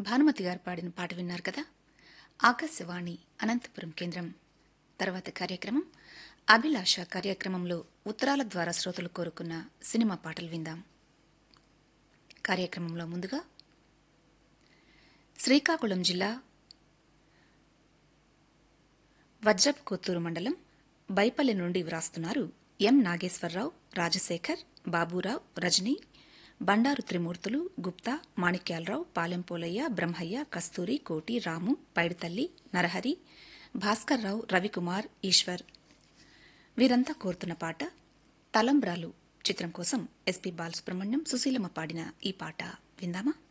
భానుమతి గారు పాడిన పాట విన్నారు కదా ఆకాశవాణి అనంతపురం కేంద్రం తర్వాత కార్యక్రమం అభిలాష కార్యక్రమంలో ఉత్తరాల ద్వారా శ్రోతలు కోరుకున్న సినిమా పాటలు విందాం కార్యక్రమంలో ముందుగా శ్రీకాకుళం జిల్లా వజ్రప్ కొత్తూరు మండలం బైపల్లి నుండి వ్రాస్తున్నారు ఎం నాగేశ్వరరావు రాజశేఖర్ బాబురావు రజని బండారు త్రిమూర్తులు గుప్తా మాణిక్యాలరావు పాలెంపోలయ్య బ్రహ్మయ్య కస్తూరి కోటి రాము పైడితల్లి నరహరి భాస్కర్రావు రవికుమార్ ఈశ్వర్ వీరంతా కోరుతున్న పాట తలంబ్రాలు చిత్రం కోసం ఎస్పీ బాలసుబ్రహ్మణ్యం సుశీలమ్మ పాడిన ఈ పాట విందామా